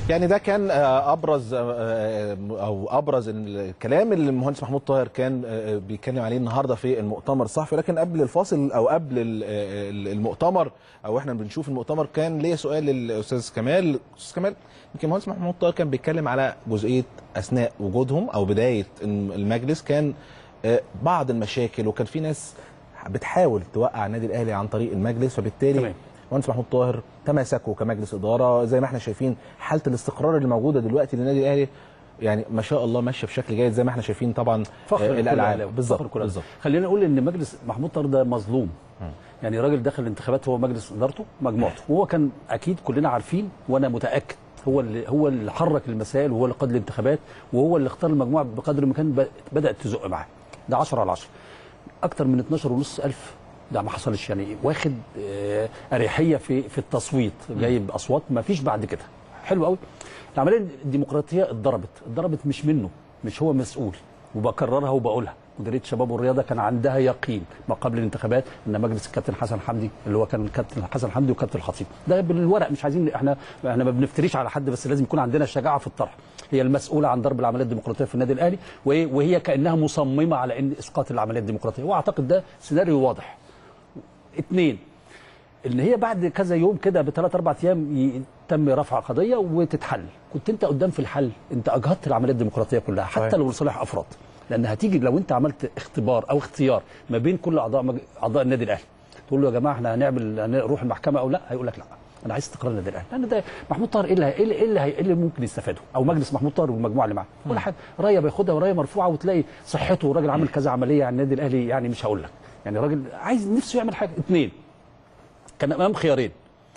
يعني ده كان آه، ابرز آه، آه، او ابرز الكلام اللي المهندس محمود طاهر كان آه، بيتكلم عليه النهارده في المؤتمر الصحفي لكن قبل الفاصل او قبل ال- آه، المؤتمر او احنا بنشوف المؤتمر كان ليا سؤال للاستاذ كمال استاذ كمال يمكن المهندس محمود طاهر كان بيتكلم على جزئيه اثناء وجودهم او بدايه المجلس كان آه، بعض المشاكل وكان في ناس بتحاول توقع النادي الاهلي عن طريق المجلس فبالتالي تمام. مهندس محمود طاهر تماسكوا كمجلس اداره زي ما احنا شايفين حاله الاستقرار اللي موجوده دلوقتي للنادي الاهلي يعني ما شاء الله ماشيه بشكل جيد زي ما احنا شايفين طبعا فخر آه، لكل الالعاب أهلاوي. بالظبط فخر كل بالظبط أهلاوي. خلينا نقول ان مجلس محمود طاهر ده مظلوم يعني راجل دخل الانتخابات هو مجلس ادارته مجموعته وهو كان اكيد كلنا عارفين وانا متاكد هو اللي هو اللي حرك المسائل وهو اللي قاد الانتخابات وهو اللي اختار المجموعه بقدر ما كان ب- بدات تزق معاه ده 10 على 10 اكتر من 12 ونص الف ده ما حصلش يعني واخد آه، اريحيه في في التصويت جايب اصوات ما فيش بعد كده حلو قوي العمليه الديمقراطيه اتضربت اتضربت مش منه مش هو مسؤول وبكررها وبقولها مديريه الشباب والرياضه كان عندها يقين ما قبل الانتخابات ان مجلس الكابتن حسن حمدي اللي هو كان الكابتن حسن حمدي وكابتن الخطيب ده بالورق مش عايزين احنا احنا ما بنفتريش على حد بس لازم يكون عندنا شجاعه في الطرح هي المسؤوله عن ضرب العمليات الديمقراطيه في النادي الاهلي وهي وهي كانها مصممه على ان اسقاط العمليات الديمقراطيه واعتقد ده سيناريو واضح اثنين ان هي بعد كذا يوم كده بثلاث اربع ايام ي- تم رفع قضيه وتتحل كنت انت قدام في الحل انت اجهضت العمليه الديمقراطيه كلها حتى صحيح. لو لصالح افراد لان هتيجي لو انت عملت اختبار او اختيار ما بين كل اعضاء مج... اعضاء النادي الاهلي تقول له يا جماعه احنا هنعمل هنروح المحكمه او لا هيقول لك لا انا عايز استقرار النادي الاهلي لان ده محمود طاهر ايه اللي ايه اللي, إيه اللي, هي- إيه اللي ممكن يستفاده او مجلس محمود طاهر والمجموعه اللي معاه ولا حاجه رايه بياخدها ورايه مرفوعه وتلاقي صحته وراجل عامل كذا عمليه على النادي الاهلي يعني مش هقول لك يعني راجل عايز نفسه يعمل حاجه اثنين كان امام خيارين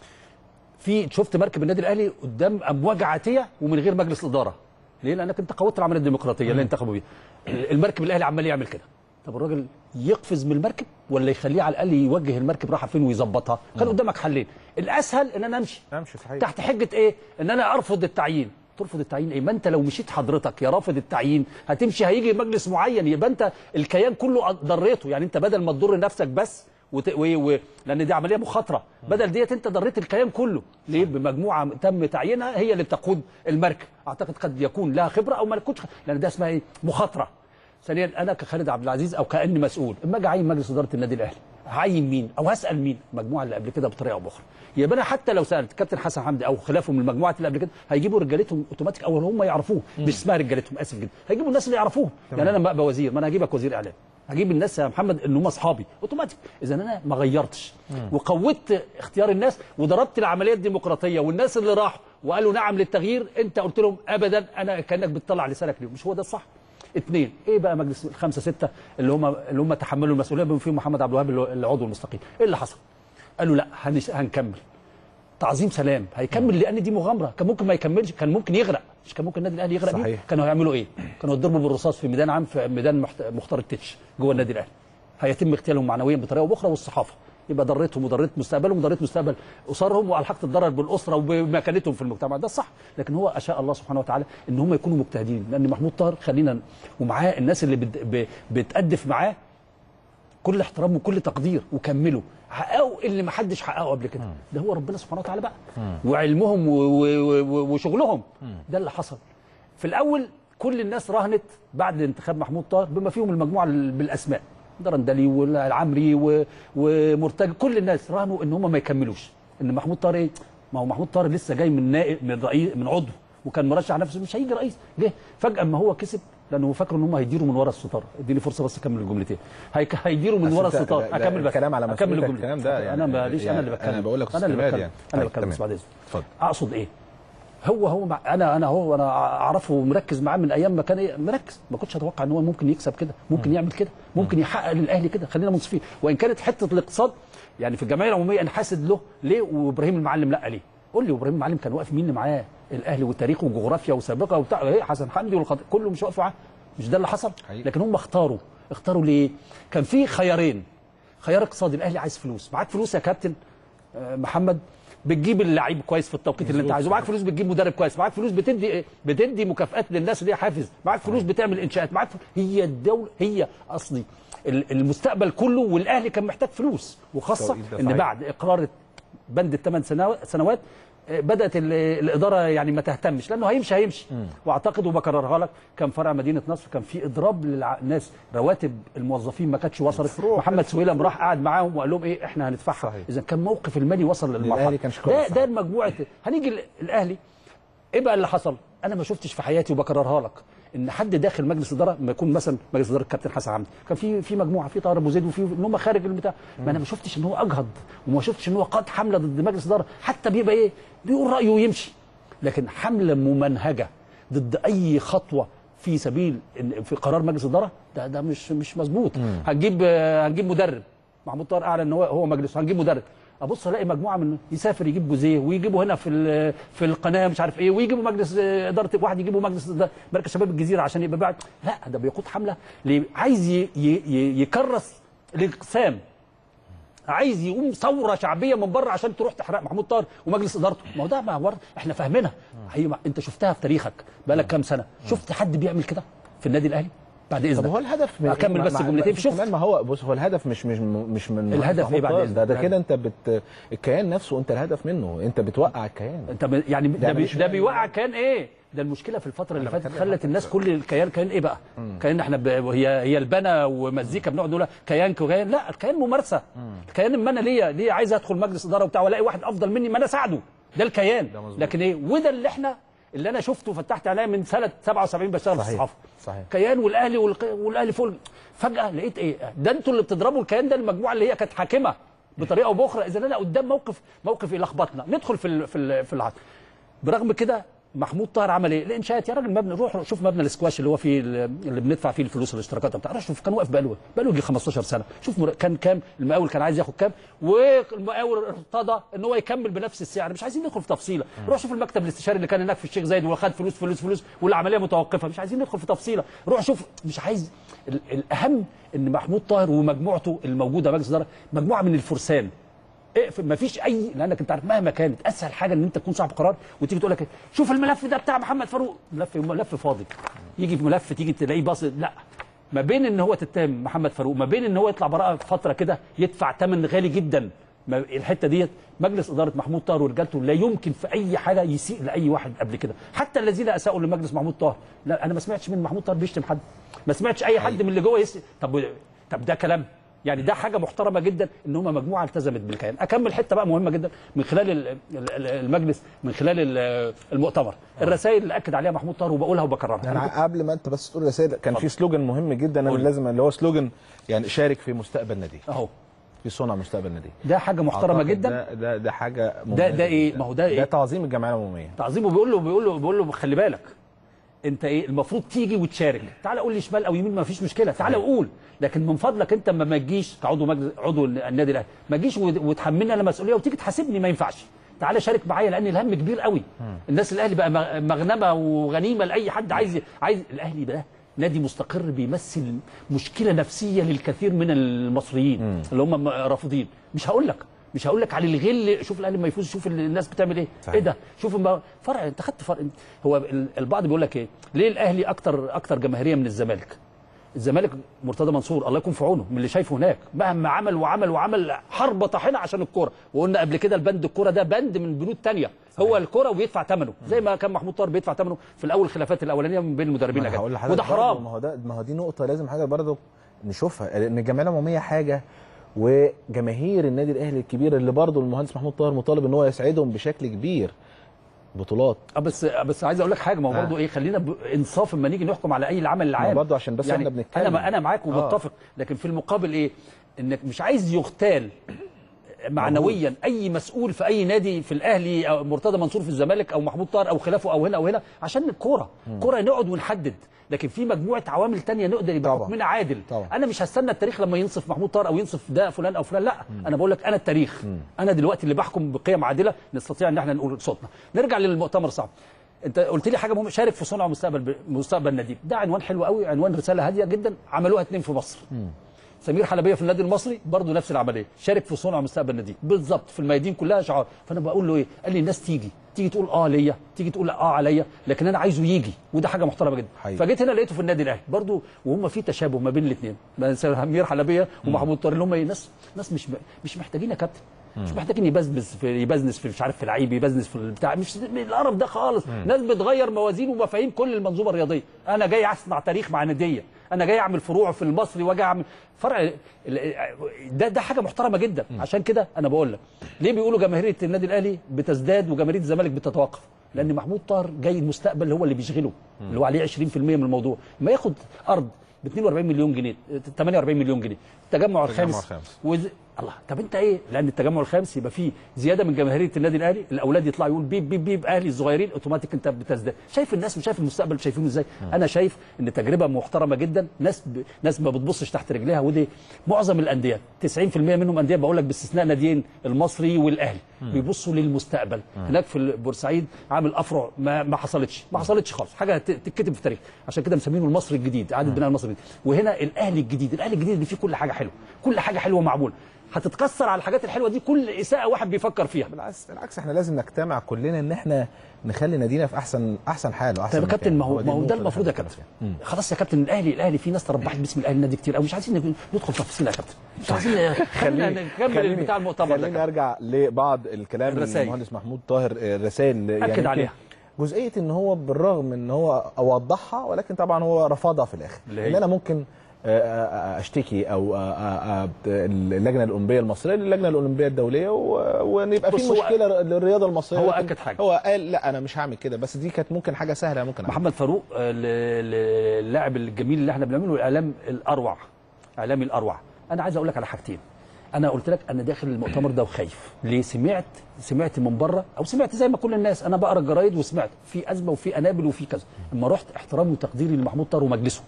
في شفت مركب النادي الاهلي قدام امواج عاتيه ومن غير مجلس اداره ليه لانك انت قوت العمليه الديمقراطيه اللي انتخبوا بيها المركب الاهلي عمال يعمل كده طب الراجل يقفز من المركب ولا يخليه على الاقل يوجه المركب رايحه فين ويظبطها كان قدامك حلين الاسهل ان انا امشي امشي صحيح تحت حجه ايه ان انا ارفض التعيين ترفض التعيين ايه ما انت لو مشيت حضرتك يا رافض التعيين هتمشي هيجي مجلس معين يبقى انت الكيان كله ضريته يعني انت بدل ما تضر نفسك بس وت... و... و... لان دي عمليه مخاطره بدل ديت انت ضريت الكيان كله ليه بمجموعه تم تعيينها هي اللي بتقود المركب اعتقد قد يكون لها خبره او ما تكونش لان ده اسمها ايه مخاطره ثانيا انا كخالد عبد العزيز او كاني مسؤول اما اجي اعين مجلس اداره النادي الاهلي هعين مين او هسال مين المجموعه اللي قبل كده بطريقه او باخرى يبقى انا حتى لو سالت كابتن حسن حمدي او خلافه من المجموعات اللي قبل كده هيجيبوا رجالتهم اوتوماتيك او هم يعرفوه مش اسمها رجالتهم اسف جدا هيجيبوا الناس اللي يعرفوهم يعني انا لما ابقى وزير ما انا هجيبك وزير اعلام هجيب الناس يا محمد ان هم اصحابي اوتوماتيك اذا انا ما غيرتش وقوت اختيار الناس وضربت العمليه الديمقراطيه والناس اللي راحوا وقالوا نعم للتغيير انت قلت لهم ابدا انا كانك بتطلع لسانك ليهم مش هو ده الصح اثنين ايه بقى مجلس الخمسه سته اللي هم اللي هم تحملوا المسؤوليه بما فيهم محمد عبد الوهاب اللي هو العضو المستقيل ايه اللي حصل قالوا لا هنش- هنكمل تعظيم سلام هيكمل لان دي مغامره كان ممكن ما يكملش كان ممكن يغرق مش كان ممكن النادي الاهلي يغرق بيه صحيح. كانوا هيعملوا ايه كانوا يضربوا بالرصاص في ميدان عام في ميدان محت- مختار التتش جوه النادي الاهلي هيتم اغتيالهم معنويا بطريقه واخرى والصحافه يبقى ضرتهم وضرت مستقبلهم وضرت مستقبل اسرهم والحقت الضرر بالاسره وبمكانتهم في المجتمع ده صح لكن هو اشاء الله سبحانه وتعالى ان هم يكونوا مجتهدين لان محمود طاهر خلينا ومعاه الناس اللي بت- ب- بتأدف معاه كل احترام وكل تقدير وكملوا حققوا اللي ما حدش حققه قبل كده ده هو ربنا سبحانه وتعالى بقى وعلمهم و- و- و- وشغلهم ده اللي حصل في الاول كل الناس راهنت بعد انتخاب محمود طاهر بما فيهم المجموعه ال- بالاسماء درندلي والعمري و- ومرتجى كل الناس راهنوا ان هم ما يكملوش ان محمود طاهر ايه ما هو محمود طاهر لسه جاي من نائب من رئيس من عضو وكان مرشح نفسه مش هيجي رئيس جه فجاه اما هو كسب لانه فاكر ان هم هيديروا من ورا الستار اديني فرصه بس اكمل الجملتين هيك- هيديروا من بس ورا أنت- الستار ده- ده اكمل بس الكلام على اكمل مسؤوليتك الجمله الكلام ده يعني- انا ماليش انا اللي يعني بتكلم أنا بقول لك انا اللي استمرار بتكلم يعني. انا اللي طيب، بتكلم بس تمام. بعد اذنك اتفضل. اقصد ايه هو هو مع انا انا هو انا اعرفه ومركز معاه من ايام ما كان إيه مركز ما كنتش اتوقع ان هو ممكن يكسب كده ممكن يعمل كده ممكن يحقق للاهلي كده خلينا منصفين وان كانت حته الاقتصاد يعني في الجمعيه العموميه انا حاسد له ليه وابراهيم المعلم لا ليه قول لي وابراهيم المعلم كان واقف مين اللي معاه الاهلي وتاريخه وجغرافيا وسابقه وبتاع ايه حسن حمدي والخط... كله مش واقف معاه مش ده اللي حصل حقيقي. لكن هم اختاروا اختاروا ليه كان في خيارين خيار اقتصادي الاهلي عايز فلوس معاك فلوس يا كابتن آه، محمد بتجيب اللعيب كويس في التوقيت اللي انت عايزه معاك فلوس بتجيب مدرب كويس معاك فلوس بتدي بتدي مكافآت للناس اللي هي حافز معاك فلوس بتعمل انشاءات معاك فلوس. هي الدوله هي قصدي ال- المستقبل كله والاهلي كان محتاج فلوس وخاصه التوقيت ده ان صحيح. بعد اقرار بند الثمان سنوات بدات ال- الاداره يعني ما تهتمش لانه هيمشي هيمشي واعتقد وبكررها لك كان فرع مدينه نصر كان في اضراب للناس رواتب الموظفين ما كانتش وصلت الفروع محمد سويلم راح قعد معاهم وقال لهم ايه احنا هندفعها صحيح. اذا كان موقف المالي وصل للمرحله الأهلي كانش كويس ده صحيح. ده المجموعه هنيجي ال- الاهلي ايه بقى اللي حصل انا ما شفتش في حياتي وبكررها لك ان حد داخل مجلس اداره ما يكون مثلا مجلس اداره الكابتن حسن حمدي كان في في مجموعه في طاهر ابو زيد وفي ان هم خارج البتاع ما انا ما شفتش ان هو اجهض وما شفتش ان هو قاد حمله ضد مجلس اداره حتى بيبقى ايه بيقول رايه ويمشي لكن حمله ممنهجه ضد اي خطوه في سبيل إن- في قرار مجلس اداره ده ده مش مش مظبوط هنجيب آه، هنجيب مدرب محمود طاهر اعلن ان هو هو مجلس هنجيب مدرب ابص الاقي مجموعه من يسافر يجيب جوزيه ويجيبوا هنا في ال- في القناه مش عارف ايه ويجيبوا مجلس آه، اداره واحد يجيبوا مجلس ده مركز شباب الجزيره عشان يبقى بعد لا ده بيقود حمله ليه؟ عايز ي- ي- ي- يكرس الانقسام عايز يقوم ثوره شعبيه من بره عشان تروح تحرق محمود طاهر ومجلس ادارته ما هو ده ما برضه احنا فاهمينها هي ما- انت شفتها في تاريخك بقالك كام سنه شفت حد بيعمل كده في النادي الاهلي بعد طب اذنك هو الهدف من اكمل مع- بس مع- جملتين مع- شوف كمان ما هو بص هو الهدف مش مش مش من الهدف محمود إيه بعد طاهر، إذنك؟ ده ده الهدف. كده انت بت الكيان نفسه انت الهدف منه انت بتوقع الكيان انت ب- يعني ده, يعني بي مش ده فاهم. بيوقع كان ايه ده المشكله في الفتره اللي أنا فاتت بتكلم خلت عن- الناس كل الكيان كان ايه بقى كان احنا ب... هي هي البنا ومزيكا بنقعد نقول كيان كيان لا الكيان ممارسه الكيان ما انا ليا ليه عايز ادخل مجلس اداره وبتاع والاقي واحد افضل مني ما انا اساعده ده الكيان ده مظبوط. لكن ايه وده اللي احنا اللي انا شفته وفتحت عليه من سنه 77 بشتغل في صحيح. الصحافه صحيح. كيان والاهلي والق- والاهلي فوق فجاه لقيت ايه ده انتوا اللي بتضربوا الكيان ده المجموعه اللي هي كانت حاكمه بطريقه او باخرى اذا انا قدام موقف موقف يلخبطنا ندخل في ال في ال في العقد برغم كده محمود طاهر عمل ايه؟ الانشاءات يا راجل مبنى روح شوف مبنى الاسكواش اللي هو فيه اللي بندفع فيه الفلوس الاشتراكات بتاع روح شوف كان واقف بقاله بقاله يجي 15 سنه شوف مر- كان كام المقاول كان عايز ياخد كام والمقاول ارتضى ان هو يكمل بنفس السعر مش عايزين ندخل في تفصيله روح شوف المكتب الاستشاري اللي كان هناك في الشيخ زايد وخد فلوس فلوس فلوس والعمليه متوقفه مش عايزين ندخل في تفصيله روح شوف مش عايز ال- الاهم ان محمود طاهر ومجموعته الموجوده مجلس اداره مجموعه من الفرسان اقفل ما فيش اي لانك انت عارف مهما كانت اسهل حاجه ان انت تكون صاحب قرار وتيجي تقول لك شوف الملف ده بتاع محمد فاروق ملف ملف فاضي يجي في ملف تيجي تلاقيه باص لا ما بين ان هو تتهم محمد فاروق ما بين ان هو يطلع براءه فتره كده يدفع ثمن غالي جدا ما الحته ديت مجلس اداره محمود طاهر ورجالته لا يمكن في اي حاجه يسيء لاي واحد قبل كده حتى الذين اساءوا لمجلس محمود طاهر لا انا ما سمعتش من محمود طاهر بيشتم حد ما سمعتش اي حد من اللي جوه يس... طب طب ده كلام يعني ده حاجه محترمه جدا ان هم مجموعه التزمت بالكيان اكمل حته بقى مهمه جدا من خلال ال- ال- ال- المجلس من خلال ال- المؤتمر الرسائل اللي اكد عليها محمود طاهر وبقولها وبكررها انا قبل ما انت بس تقول رسائل كان في سلوجان مهم جدا انا قول. لازم اللي هو سلوجان يعني شارك في مستقبل نادي اهو في صنع مستقبل نادي ده حاجه محترمه أعتقد جدا ده ده, ده حاجه ده مميزة ده ايه جداً. ما هو ده ايه ده تعظيم الجمعيه العموميه تعظيمه بيقول له بيقول له بيقول له خلي بالك انت ايه المفروض تيجي وتشارك تعال قول لي شمال او يمين ما فيش مشكله تعال قول لكن من فضلك انت ما ما تجيش كعضو مجلس عضو النادي الاهلي ما تجيش وت- وتحملني انا مسؤوليه وتيجي تحاسبني ما ينفعش تعال شارك معايا لان الهم كبير قوي الناس الاهلي بقى مغ- مغنمه وغنيمه لاي حد عايز عايز الاهلي بقى نادي مستقر بيمثل مشكله نفسيه للكثير من المصريين اللي هم م- رافضين مش هقول لك مش هقول لك على الغل شوف الاهلي ما يفوز شوف الناس بتعمل ايه صحيح. ايه ده شوف الم- فرع انت خدت فرع هو ال- البعض بيقول لك ايه ليه الاهلي اكتر اكتر جماهيريه من الزمالك الزمالك مرتضى منصور الله يكون في عونه من اللي شايفه هناك مهما عمل وعمل وعمل حرب طاحنه عشان الكوره وقلنا قبل كده البند الكوره ده بند من بنود تانية هو الكوره وبيدفع ثمنه زي ما كان محمود طاهر بيدفع ثمنه في الاول الخلافات الاولانيه من بين المدربين ما أنا هقول الاجانب لحضرتك وده برضه، حرام ما هو ده ما هو دي نقطه لازم حاجه برضه نشوفها لان الجمعيه العموميه حاجه وجماهير النادي الاهلي الكبير اللي برضه المهندس محمود طاهر مطالب ان هو يسعدهم بشكل كبير بطولات اه بس بس عايز اقول لك حاجه ما هو آه. برضه ايه خلينا بانصاف اما نيجي نحكم على اي العمل العام برضه عشان بس يعني احنا بنتكلم. انا انا معاك ومتفق لكن في المقابل ايه انك مش عايز يغتال معنويا اي مسؤول في اي نادي في الاهلي او مرتضى منصور في الزمالك او محمود طاهر او خلافه او هنا او هنا عشان الكوره كوره نقعد ونحدد لكن في مجموعه عوامل تانية نقدر يبقى طبعا. حكمنا عادل طبعا. انا مش هستنى التاريخ لما ينصف محمود طاهر او ينصف ده فلان او فلان لا انا بقول لك انا التاريخ انا دلوقتي اللي بحكم بقيم عادله نستطيع ان احنا نقول صوتنا نرجع للمؤتمر صعب انت قلت لي حاجه مهمه شارك في صنع مستقبل مستقبل نادي ده عنوان حلو قوي عنوان رساله هاديه جدا عملوها اتنين في مصر سمير حلبيه في النادي المصري برضه نفس العمليه شارك في صنع مستقبل نادي بالظبط في الميادين كلها شعار فانا بقول له ايه قال لي الناس تيجي تيجي تقول اه ليا تيجي تقول اه عليا لكن انا عايزه يجي وده حاجه محترمه جدا حقيقي. فجيت هنا لقيته في النادي الاهلي برضه وهم في تشابه ما بين الاثنين سمير حلبيه ومحمود طاهر اللي هم إيه؟ ناس ناس مش مش محتاجين يا كابتن مش محتاجين يبزبز في يبزنس في مش عارف في لعيب يبزنس في البتاع مش القرف ده خالص ناس بتغير موازين ومفاهيم كل المنظومه الرياضيه انا جاي اصنع تاريخ مع ناديه انا جاي اعمل فروع في المصري واجي اعمل فرع ال- ده ده حاجه محترمه جدا عشان كده انا بقول لك ليه بيقولوا جماهيريه النادي الاهلي بتزداد وجماهيريه الزمالك بتتوقف لان محمود طاهر جاي المستقبل هو اللي بيشغله اللي هو عليه 20% من الموضوع ما ياخد ارض ب 42 مليون جنيه 48 مليون جنيه التجمع الخامس الخامس. وز... الله طب انت ايه لان التجمع الخامس يبقى فيه زياده من جماهيريه النادي الاهلي الاولاد يطلعوا يقول بيب بيب بيب اهلي الصغيرين اوتوماتيك انت بتزداد شايف الناس وشايف المستقبل شايفينه ازاي انا شايف ان تجربه محترمه جدا ناس ب... ناس ما بتبصش تحت رجليها ودي معظم الانديه 90% منهم انديه بقول لك باستثناء ناديين المصري والاهلي بيبصوا للمستقبل هناك في بورسعيد عامل افرع ما, ما حصلتش ما حصلتش خالص حاجه ت- تتكتب في التاريخ عشان كده مسمينه المصري الجديد اعاده بناء المصري الجديد وهنا الاهلي الجديد الاهلي الجديد اللي فيه كل حاجه حلوه كل حاجه حلوه معموله هتتكسر على الحاجات الحلوه دي كل اساءه واحد بيفكر فيها بالعكس بالعكس احنا لازم نجتمع كلنا ان احنا نخلي نادينا في احسن احسن حال واحسن طيب يا كابتن ما هو دي ما هو النقطة ده اللي المفروض يا احنا كابتن بنتكلم خلاص يا كابتن الاهلي الاهلي في ناس تربحت باسم الاهلي نادي كتير قوي مش عايزين ندخل في تفاصيل يا كابتن مش عايزين خلينا نكمل بتاع المؤتمر ده خليني ارجع لبعض الكلام اللي الرسائل. المهندس محمود طاهر آه، رسائل يعني أكد عليها. جزئيه ان هو بالرغم ان هو وضحها ولكن طبعا هو رفضها في الاخر اللي هي؟ ان انا ممكن آه، آه، آه، اشتكي او آه، آه، آه، اللجنه الاولمبيه المصريه للجنه الاولمبيه الدوليه و- وان يبقى بص في هو- مشكله للرياضه المصريه هو لكن أكد حاجة. هو قال لا انا مش هعمل كده بس دي كانت ممكن حاجه سهله ممكن أعملها. محمد فاروق آه، ل- ل- اللاعب الجميل اللي احنا بنعمله الاعلام الاروع اعلامي الاروع انا عايز اقول لك على حاجتين انا قلت لك انا داخل المؤتمر ده وخايف ليه سمعت سمعت من بره او سمعت زي ما كل الناس انا بقرا الجرايد وسمعت في ازمه وفي انابل وفي كذا اما رحت احترامي وتقديري لمحمود طاهر ومجلسه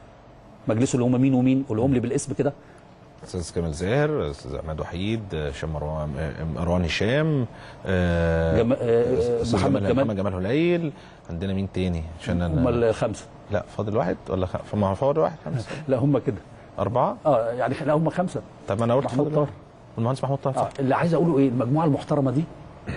مجلسه اللي هم مين ومين قولهم لي بالاسم كده استاذ كامل زاهر استاذ احمد وحيد هشام مروان مروان هشام آه، جم... آه، أستاذ محمد جمال جمال محمد جمال هليل عندنا مين تاني عشان هم انا الخمسه لا فاضل واحد ولا خ... فما هو فاضل واحد خمسه لا هم كده اربعه اه يعني لا هم خمسه طب ما انا قلت محمود فاضل طاهر. واحد والمهندس محمود طاهر اه صح اللي عايز اقوله ايه المجموعه المحترمه دي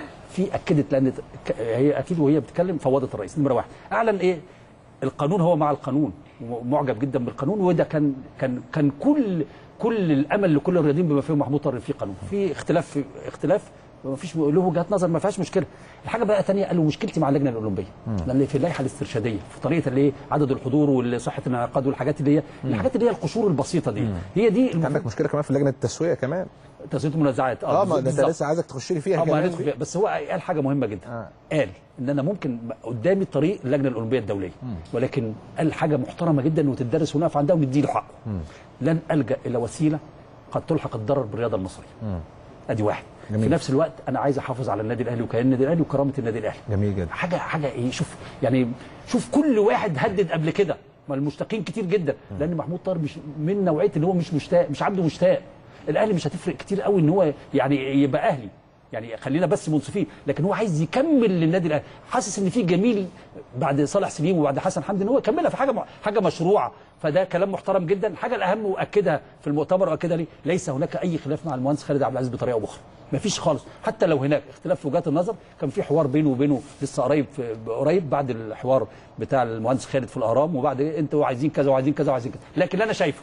في اكدت لان ك- هي اكيد وهي بتتكلم فوضت الرئيس نمره واحد اعلن ايه القانون هو مع القانون ومعجب جدا بالقانون وده كان كان كان كل كل الامل لكل الرياضيين بما فيهم محمود طاهر في قانون في اختلاف في اختلاف ما فيش له وجهات نظر ما فيهاش مشكله الحاجه بقى ثانيه قالوا مشكلتي مع اللجنه الاولمبيه لان في اللائحه الاسترشاديه في طريقه اللي هي عدد الحضور وصحه الانعقاد والحاجات اللي هي الحاجات اللي هي القشور البسيطه دي هي دي انت عندك مشكله كمان في لجنه التسويه كمان تسويه المنازعات اه ما ده انت بالظبط. لسه عايزك تخش لي فيها اه ما كمان هندخل فيها بس هو قال حاجه مهمه جدا آه. قال ان انا ممكن قدامي طريق اللجنه الاولمبيه الدوليه ولكن قال حاجه محترمه جدا وتدرس ونقف عندها وندي له حقه لن الجا الى وسيله قد تلحق الضرر بالرياضه المصريه ادي واحد جميل. في نفس الوقت انا عايز احافظ على النادي الاهلي وكيان النادي الاهلي وكرامه النادي الاهلي جميل جدا حاجه حاجه ايه شوف يعني شوف كل واحد هدد قبل كده ما المشتاقين كتير جدا لان محمود طاهر مش من نوعيه اللي هو مش مشتاق مش عنده مشتاق الاهلي مش هتفرق كتير قوي ان هو يعني يبقى اهلي يعني خلينا بس منصفين لكن هو عايز يكمل للنادي الاهلي حاسس ان في جميل بعد صالح سليم وبعد حسن حمدي ان هو يكملها في حاجه حاجه مشروعه فده كلام محترم جدا الحاجه الاهم واكدها في المؤتمر واكدها لي ليس هناك اي خلاف مع المهندس خالد عبد العزيز بطريقه او باخرى مفيش خالص حتى لو هناك اختلاف في وجهات النظر كان في حوار بينه وبينه لسه قريب في- قريب بعد الحوار بتاع المهندس خالد في الاهرام وبعد إيه انتوا عايزين كذا وعايزين كذا وعايزين كذا لكن اللي انا شايفه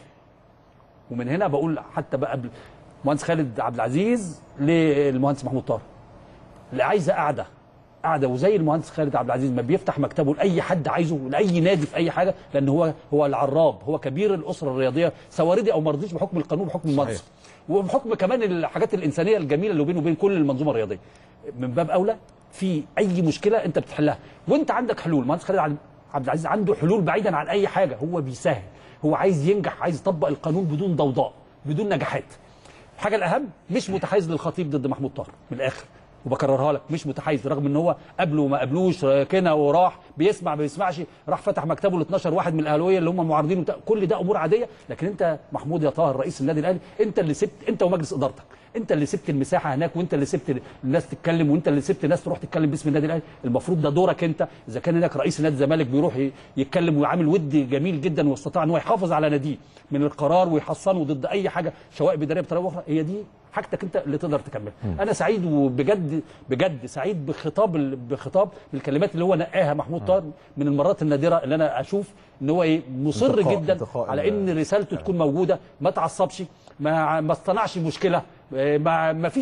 ومن هنا بقول حتى بقى قبل المهندس خالد عبد العزيز للمهندس محمود طاهر اللي عايزه قاعده قاعده وزي المهندس خالد عبد العزيز ما بيفتح مكتبه لاي حد عايزه لاي نادي في اي حاجه لان هو هو العراب هو كبير الاسره الرياضيه سواء رضي او ما رضيش بحكم القانون بحكم المنصب وبحكم كمان الحاجات الانسانيه الجميله اللي بينه وبين كل المنظومه الرياضيه من باب اولى في اي مشكله انت بتحلها وانت عندك حلول المهندس خالد عبد- عبد العزيز عنده حلول بعيدا عن اي حاجه هو بيسهل هو عايز ينجح عايز يطبق القانون بدون ضوضاء بدون نجاحات الحاجه الاهم مش متحيز للخطيب ضد محمود طاهر من الاخر وبكررها لك مش متحيز رغم ان هو قبله وما قبلوش كده وراح بيسمع ما بيسمعش راح فتح مكتبه ل 12 واحد من الاهلاويه اللي هم معارضين وبتاع. كل ده امور عاديه لكن انت محمود يا طاهر رئيس النادي الاهلي انت اللي سبت انت ومجلس ادارتك انت اللي سبت المساحه هناك وانت اللي سبت الناس تتكلم وانت اللي سبت الناس تروح تتكلم باسم النادي الاهلي المفروض ده دورك انت اذا كان هناك رئيس نادي الزمالك بيروح ي- يتكلم ويعامل ود جميل جدا واستطاع ان هو يحافظ على ناديه من القرار ويحصنه ضد اي حاجه شوائب اداريه بطريقه اخرى هي دي حاجتك انت اللي تقدر تكملها انا سعيد وبجد بجد سعيد بخطاب ال- بخطاب بالكلمات اللي هو نقاها محمود طاهر من المرات النادره اللي انا اشوف ان هو ايه مصر انتقاء- جدا انتقاء على ان رسالته تكون موجوده ما تعصبش ما ما اصطنعش مشكله ما ما فيش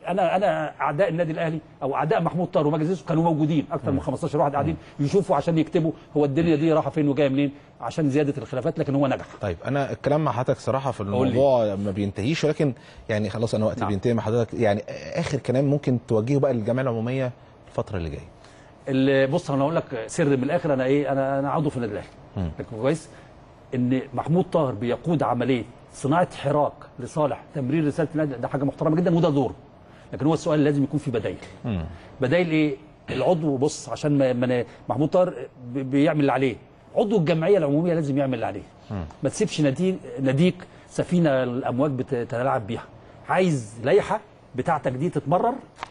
انا انا اعداء النادي الاهلي او اعداء محمود طاهر ومجلس كانوا موجودين اكثر من 15 واحد قاعدين يشوفوا عشان يكتبوا هو الدنيا دي رايحه فين وجايه منين عشان زياده الخلافات لكن هو نجح طيب انا الكلام مع حضرتك صراحه في قول لي. الموضوع ما بينتهيش ولكن يعني خلاص انا وقتي نعم. بينتهي مع حضرتك يعني اخر كلام ممكن توجهه بقى للجمعيه العموميه الفتره اللي جايه اللي بص انا اقول لك سر من الاخر انا ايه انا انا عضو في النادي الاهلي مم. لكن كويس ان محمود طاهر بيقود عمليه صناعه حراك لصالح تمرير رساله النادي ده حاجه محترمه جدا وده دوره لكن هو السؤال لازم يكون في بدايل مم. بدايل ايه العضو بص عشان ما ما- محمود طاهر بي- بيعمل اللي عليه عضو الجمعيه العموميه لازم يعمل اللي عليه ما تسيبش نادي ناديك سفينه الامواج بتتلاعب بيها عايز لائحه بتاعتك دي تتمرر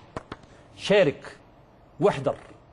شارك واحضر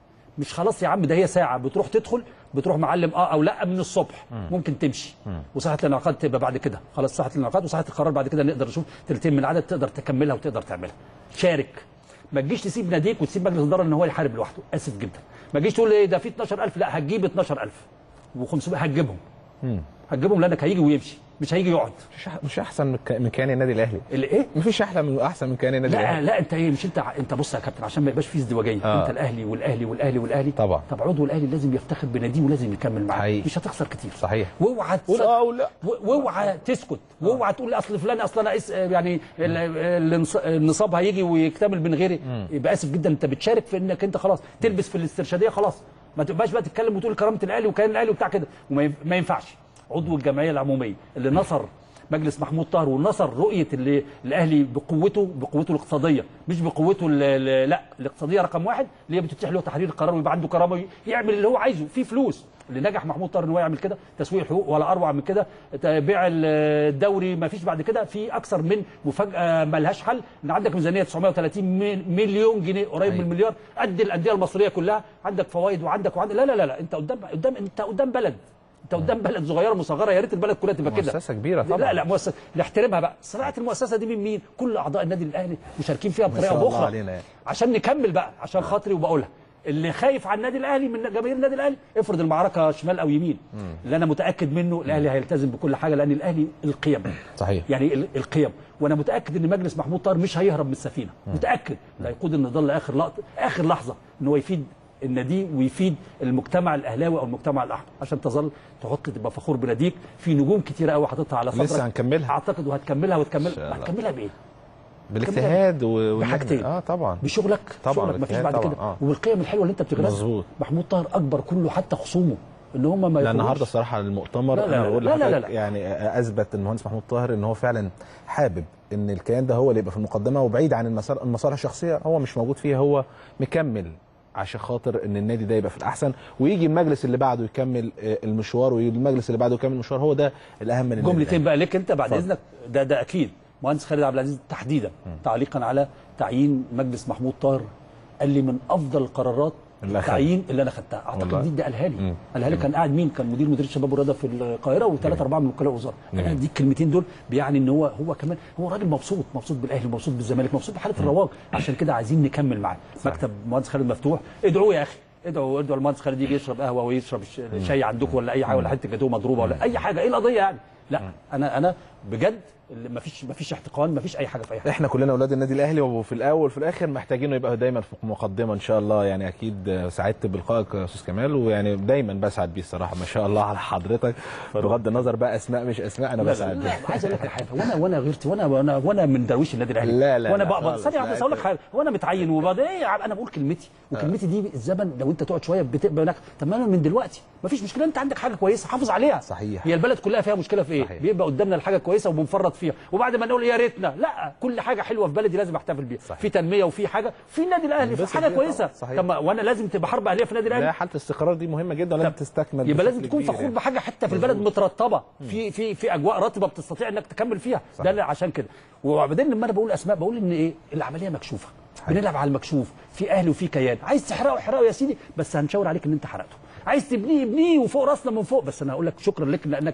مش خلاص يا عم ده هي ساعه بتروح تدخل بتروح معلم اه او لا من الصبح ممكن تمشي وساعه الانعقاد تبقى بعد كده خلاص ساعه الانعقاد وساعه القرار بعد كده نقدر نشوف تلتين من العدد تقدر تكملها وتقدر تعملها شارك ما تجيش تسيب ناديك وتسيب مجلس الاداره ان هو يحارب لوحده اسف جدا ما تجيش تقول ايه ده في 12000 لا هتجيب 12000 و500 هتجيبهم هتجيبهم لانك هيجي ويمشي مش هيجي يقعد مش أح- مش احسن من ك- من كيان النادي الاهلي اللي ايه مفيش احلى من احسن من كيان النادي لا الاهلي لا انت ايه مش انت انت بص يا كابتن عشان ما يبقاش في ازدواجيه آه. انت الاهلي والاهلي والاهلي والاهلي طبعا. طب عضو الاهلي لازم يفتخر بناديه ولازم يكمل معاه حقيقي. مش هتخسر كتير صحيح واوعى قول تص- اه ولا و- واوعى تسكت واوعى تقول اصل فلان اصل انا اس يعني ال- الانص- النصاب هيجي ويكتمل من غيري يبقى اسف جدا انت بتشارك في انك انت خلاص تلبس في الاسترشاديه خلاص ما تبقاش بقى تتكلم وتقول كرامه الاهلي وكيان الاهلي وبتاع كده وما ينف- ما ينفعش عضو الجمعيه العموميه اللي نصر مجلس محمود طاهر ونصر رؤيه اللي الاهلي بقوته بقوته الاقتصاديه مش بقوته ال- ال- لا الاقتصاديه رقم واحد اللي هي بتتيح له تحرير القرار ويبقى عنده كرامه يعمل اللي هو عايزه في فلوس اللي نجح محمود طاهر ان هو يعمل كده تسويق حقوق ولا اروع من كده بيع الدوري ما فيش بعد كده في اكثر من مفاجاه ملهاش حل ان عندك ميزانيه 930 مي- مليون جنيه قريب من أيوة. المليار قد الانديه المصريه كلها عندك فوائد وعندك وعندك لا لا لا, لا. انت قدام قدام انت قدام بلد انت قدام بلد صغيره مصغره يا ريت البلد كلها تبقى كده مؤسسه كبيره طبعا لا لا مؤسسه نحترمها بقى صناعه المؤسسه دي من مين كل اعضاء النادي الاهلي مشاركين فيها ما بطريقه شاء او الله باخرى علينا يعني. عشان نكمل بقى عشان خاطري وبقولها اللي خايف على النادي الاهلي من جماهير النادي الاهلي افرض المعركه شمال او يمين اللي انا متاكد منه الاهلي هيلتزم بكل حاجه لان الاهلي القيم صحيح يعني ال- القيم وانا متاكد ان مجلس محمود طاهر مش هيهرب من السفينه متاكد لا يقود النضال لاخر لقطه اخر لحظه ان هو يفيد النادي ويفيد المجتمع الاهلاوي او المجتمع الاحمر عشان تظل تحط تبقى فخور بناديك في نجوم كتيره قوي حاططها على صدرك لسه هنكملها. اعتقد وهتكملها وتكمل إن شاء الله. هتكملها بايه؟ بالاجتهاد و... والنجم. بحاجتين. اه طبعا بشغلك طبعا، شغلك مفيش الاجتهاد بعد طبعا، كده آه. وبالقيم الحلوه اللي انت بتغرسها مظبوط. محمود طاهر اكبر كله حتى خصومه ان هم ما لا يخرجوش. النهارده الصراحه المؤتمر لا، لا، انا لا، بقول لا، لا، لا، لحضرتك لا. يعني اثبت ان المهندس محمود طاهر ان هو فعلا حابب ان الكيان ده هو اللي يبقى في المقدمه وبعيد عن المسار المصالح الشخصيه هو مش موجود فيها هو مكمل عشان خاطر ان النادي ده يبقى في الاحسن ويجي المجلس اللي بعده يكمل آه، المشوار ويجي المجلس اللي بعده يكمل المشوار هو ده الاهم من النادي جملتين بقى ليك انت بعد اتفضل. اذنك ده ده اكيد مهندس خالد عبد العزيز تحديدا تعليقا على تعيين مجلس محمود طاهر قال لي من افضل القرارات اللي أخدها. تعيين اللي انا خدتها والله. اعتقد دي ده قالها لي مم. قالها لي كان قاعد مين كان مدير مديريه الشباب والرياضه في القاهره وثلاثه اربعه من وكلاء الوزاره انا دي الكلمتين دول بيعني ان هو هو كمان هو راجل مبسوط مبسوط بالاهلي مبسوط بالزمالك مبسوط بحاله الرواج عشان كده عايزين نكمل معاه مكتب مهندس خالد مفتوح ادعوه يا اخي ادعوا ادعوا المهندس خالد يجي يشرب قهوه ويشرب الش- شاي عندكم ولا اي حاجه ولا حته جاتوه مضروبه ولا اي حاجه ايه القضيه يعني لا انا انا بجد ما فيش ما فيش احتقان ما فيش اي حاجه في اي حاجه احنا كلنا اولاد النادي الاهلي وفي الاول وفي الاخر محتاجينه يبقى دايما في مقدمه ان شاء الله يعني اكيد آه، سعدت بلقائك يا استاذ كمال ويعني دايما بسعد بيه الصراحه ما شاء الله على حضرتك بغض النظر بقى اسماء مش اسماء انا لا لا, بسعد لا, بيه لا عايز اقول لك على حاجه وانا وانا غيرتي وانا وانا وانا من درويش النادي الاهلي لا، لا، وانا لا بقبض خالص. ثانيه واحده لا، بس اقول لك أنت- حاجه وانا متعين وبقبض ايه يا عم انا بقول كلمتي وكلمتي دي الزمن لو انت تقعد شويه بتبقى لك طب ما انا من دلوقتي ما فيش مشكله انت عندك حاجه كويسه حافظ عليها صحيح. هي البلد كلها فيها مشكله في ايه صحيح. بيبقى قدامنا الحاجه كويسه وبنفرط فيها وبعد ما نقول يا ريتنا لا كل حاجه حلوه في بلدي لازم احتفل بيها صحيح. في تنميه وفي حاجه في النادي الاهلي في ننبسط حاجه بيها كويسه طبعا. صحيح. طب ما- وانا لازم تبقى حرب اهليه في النادي الاهلي لا حاله الاستقرار دي مهمه جدا ولازم تستكمل يبقى بشكل لازم تكون كبير فخور يعني. بحاجه حتى في البلد مترتبه في في في اجواء رطبه بتستطيع انك تكمل فيها صحيح. ده اللي عشان كده وبعدين لما انا بقول اسماء بقول ان ايه العمليه مكشوفه صحيح. بنلعب على المكشوف في اهلي وفي كيان عايز تحرقه احرقه يا سيدي بس هنشاور عليك ان انت حرقته عايز تبنيه ابنيه وفوق راسنا من فوق بس انا هقول لك شكرا لك لانك ايه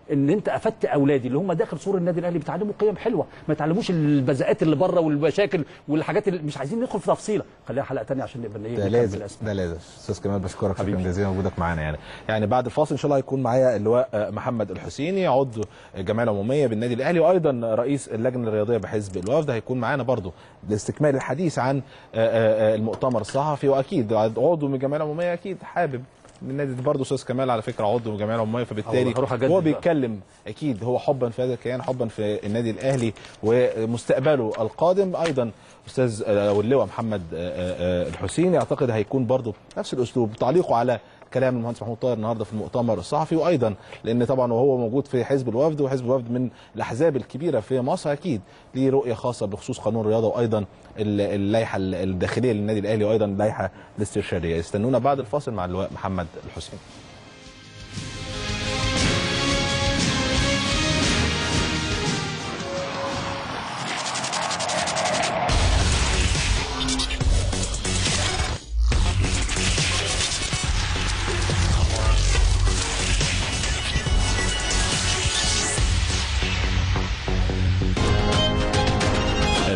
ان انت افدت اولادي اللي هم داخل سور النادي الاهلي بيتعلموا قيم حلوه ما يتعلموش البذاءات اللي بره والمشاكل والحاجات اللي مش عايزين ندخل في تفصيله خليها حلقه ثانيه عشان نبقى ايه ده نكمل لازم الأسماء. ده لازم استاذ كمال بشكرك شكرا حبيبي. جزيلا وجودك معانا يعني يعني بعد الفاصل ان شاء الله هيكون معايا اللواء آه، محمد الحسيني عضو الجمعيه العموميه بالنادي الاهلي وايضا رئيس اللجنه الرياضيه بحزب الوفد هيكون معانا برضو لاستكمال الحديث عن آه، آه، آه، المؤتمر الصحفي واكيد عضو من الجمعيه العموميه اكيد حابب من النادي ده برضه استاذ كمال على فكره عضو من الجمعيه العموميه فبالتالي هروح أجدد هو بقى. بيتكلم اكيد هو حبا في هذا الكيان حبا في النادي الاهلي ومستقبله القادم ايضا استاذ آه، واللواء محمد آه، آه، الحسيني اعتقد هيكون برضه نفس الاسلوب تعليقه على كلام المهندس محمود طاهر النهارده في المؤتمر الصحفي وايضا لان طبعا وهو موجود في حزب الوفد وحزب الوفد من الاحزاب الكبيره في مصر اكيد ليه رؤيه خاصه بخصوص قانون الرياضه وايضا ال- اللائحه الداخليه للنادي الاهلي وايضا اللائحه الاسترشاديه استنونا بعد الفاصل مع اللواء محمد الحسيني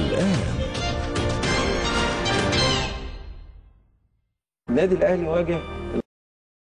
النادي الاهلي واجه